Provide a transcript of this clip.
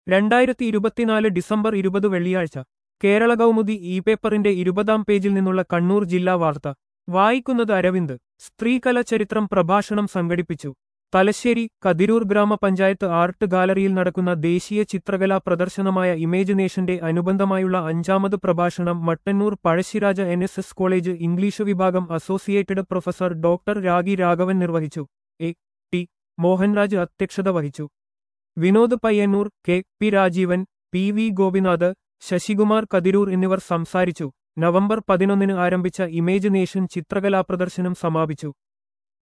രണ്ടായിരത്തി ഇരുപത്തിനാല് ഡിസംബർ ഇരുപത് വെള്ളിയാഴ്ച കേരള കൗമുദി ഇ പേപ്പറിന്റെ ഇരുപതാം പേജിൽ നിന്നുള്ള കണ്ണൂർ ജില്ലാ വാർത്ത വായിക്കുന്നത് അരവിന്ദ് സ്ത്രീകല ചരിത്രം പ്രഭാഷണം സംഘടിപ്പിച്ചു തലശ്ശേരി കതിരൂർ ഗ്രാമപഞ്ചായത്ത് ആർട്ട് ഗാലറിയിൽ നടക്കുന്ന ദേശീയ ചിത്രകലാ പ്രദർശനമായ ഇമേജിനേഷന്റെ അനുബന്ധമായുള്ള അഞ്ചാമത് പ്രഭാഷണം Mattannur Pazhassiraja N S S college English വിഭാഗം associated professor doctor Ragi Raghavan നിർവഹിച്ചു എ ടി മോഹൻരാജ് അധ്യക്ഷത വഹിച്ചു Vinod Payyannur K P Rajeevan P V Gopinath Sasikumar Kathiroor എന്നിവർ സംസാരിച്ചു നവംബർ പതിനൊന്നിന് ആരംഭിച്ച ഇമേജിനേഷൻ ചിത്രകലാ പ്രദർശനം സമാപിച്ചു